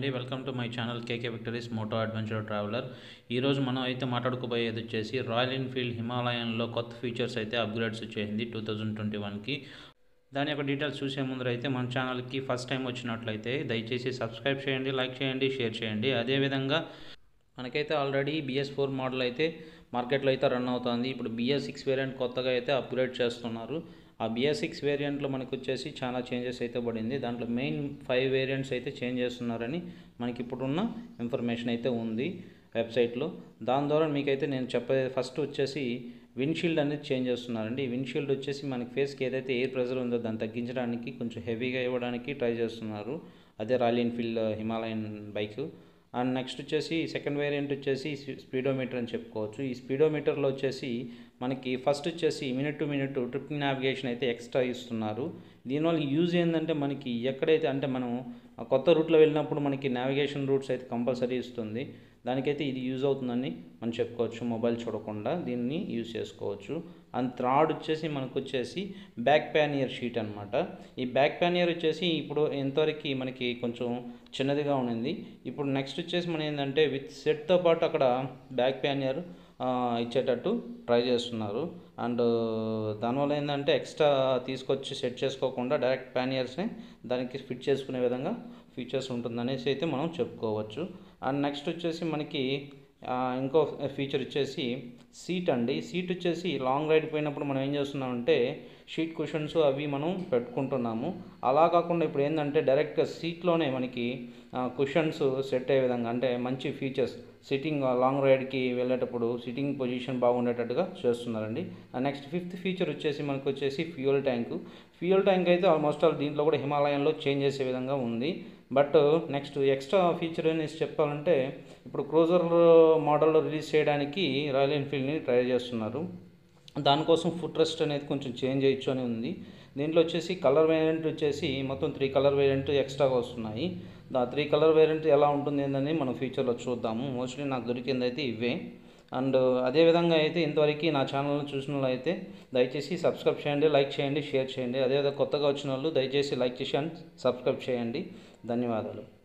welcome to my channel KK victories moto adventure traveller ఈరోజు మనం అయితే మాట్లాడుకోబోయేది వచ్చేసి రాయల్ ఎన్ఫీల్డ్ హిమాలయన్లో కొత్త ఫీచర్స్ అయితే అప్గ్రేడ్స్ వచ్చేసింది టూ థౌజండ్ ట్వంటీ వన్కి దాని యొక్క డీటెయిల్స్ చూసే ముందర అయితే మన ఛానల్కి ఫస్ట్ టైం వచ్చినట్లయితే దయచేసి సబ్స్క్రైబ్ చేయండి లైక్ చేయండి షేర్ చేయండి అదేవిధంగా మనకైతే ఆల్రెడీ బిఎస్ ఫోర్ మోడల్ అయితే మార్కెట్లో అయితే రన్ అవుతుంది ఇప్పుడు బిఎస్ సిక్స్ వేరియంట్ కొత్తగా అయితే అప్గ్రేడ్ చేస్తున్నారు ఆ బిఎస్ సిక్స్ వేరియంట్లో మనకు వచ్చేసి చాలా చేంజెస్ అయితే పడింది దాంట్లో మెయిన్ ఫైవ్ వేరియంట్స్ అయితే చేంజ్ చేస్తున్నారని మనకి ఇప్పుడున్న ఇన్ఫర్మేషన్ అయితే ఉంది వెబ్సైట్లో దాని ద్వారా మీకైతే నేను చెప్పేది ఫస్ట్ వచ్చేసి విండ్షీల్డ్ అనేది చేంజ్ చేస్తున్నారండి ఈ విండ్షీల్డ్ వచ్చేసి మనకి ఫేస్కి ఏదైతే ఎయిర్ ప్రెషర్ ఉందో దాన్ని తగ్గించడానికి కొంచెం హెవీగా ఇవ్వడానికి ట్రై చేస్తున్నారు అదే Royal Enfield Himalayan bike and next వచ్చేసి సెకండ్ వేరియంట్ వచ్చేసి స్పీడోమీటర్ అని చెప్పుకోవచ్చు ఈ స్పీడోమీటర్లో వచ్చేసి మనకి ఫస్ట్ వచ్చేసి minute to minute trip navigation అయితే ఎక్స్ట్రా ఇస్తున్నారు దీనివల్ల యూజ్ ఏంటంటే మనకి ఎక్కడైతే అంటే మనం ఆ కొత్త రూట్లో వెళ్ళినప్పుడు మనకి నావిగేషన్ రూట్స్ అయితే కంపల్సరీ ఇస్తుంది దానికైతే ఇది యూజ్ అవుతుందని మనం చెప్పుకోవచ్చు మొబైల్ చూడకుండా దీన్ని యూజ్ చేసుకోవచ్చు అండ్ థర్డ్ వచ్చేసి మనకు వచ్చేసి బ్యాక్ ప్యానియర్ షీట్ అనమాట ఈ బ్యాక్ ప్యానియర్ వచ్చేసి ఇప్పుడు ఎంతవరకు మనకి కొంచెం చిన్నదిగా ఉండింది ఇప్పుడు నెక్స్ట్ వచ్చేసి మనం ఏంటంటే విత్ సెట్తో పాటు అక్కడ బ్యాక్ ప్యానియర్ ఇచ్చేటట్టు ట్రై చేస్తున్నారు అండ్ దానివల్ల ఏంటంటే ఎక్స్ట్రా తీసుకొచ్చి సెట్ చేసుకోకుండా డైరెక్ట్ ప్యానియర్స్ని దానికి ఫిట్ చేసుకునే విధంగా ఫీచర్స్ ఉంటుందనేసి అయితే మనం చెప్పుకోవచ్చు అండ్ నెక్స్ట్ వచ్చేసి మనకి ఇంకో ఫీచర్ వచ్చేసి సీట్ అండి సీట్ వచ్చేసి లాంగ్ రైడ్ పోయినప్పుడు మనం ఏం చేస్తున్నామంటే షీట్ కుషన్స్ అవి మనం పెట్టుకుంటున్నాము అలా కాకుండా ఇప్పుడు ఏంటంటే డైరెక్ట్గా సీట్లోనే మనకి కుషన్స్ సెట్ అయ్యే విధంగా అంటే మంచి ఫీచర్స్ సిట్టింగ్ లాంగ్ రైడ్కి వెళ్ళేటప్పుడు సిట్టింగ్ పొజిషన్ బాగుండేటట్టుగా చేస్తున్నారండి నెక్స్ట్ ఫిఫ్త్ ఫీచర్ వచ్చేసి మనకు వచ్చేసి ఫ్యూయల్ ట్యాంకు ఫ్యూయల్ ట్యాంక్ అయితే ఆల్మోస్ట్ ఆల్ దీంట్లో కూడా హిమాలయంలో చేంజ్ చేసే విధంగా ఉంది బట్ నెక్స్ట్ ఎక్స్ట్రా ఫీచర్ అనేసి చెప్పాలంటే ఇప్పుడు క్రూజర్ మోడల్లో రిలీజ్ చేయడానికి రాయల్ ఎన్ఫీల్డ్ని ట్రై చేస్తున్నారు దానికోసం ఫుట్ రెస్ట్ అనేది కొంచెం చేంజ్ చేయొచ్చు అని ఉంది దీంట్లో వచ్చేసి కలర్ వేరియంట్ వచ్చేసి మొత్తం త్రీ కలర్ వేరియంట్ ఎక్స్ట్రాగా వస్తున్నాయి దా త్రీ కలర్ వేరియంట్ ఎలా ఉంటుంది ఏందని మనం ఫ్యూచర్లో చూద్దాము మోస్ట్లీ నాకు దొరికింది అయితే ఇవే అండ్ అదేవిధంగా అయితే ఇంతవరకు నా ఛానల్ని చూసిన వాళ్ళు అయితే దయచేసి సబ్స్క్రైబ్ చేయండి లైక్ చేయండి షేర్ చేయండి అదేవిధంగా కొత్తగా వచ్చిన వాళ్ళు దయచేసి లైక్ చేసి అండ్ సబ్స్క్రైబ్ చేయండి ధన్యవాదాలు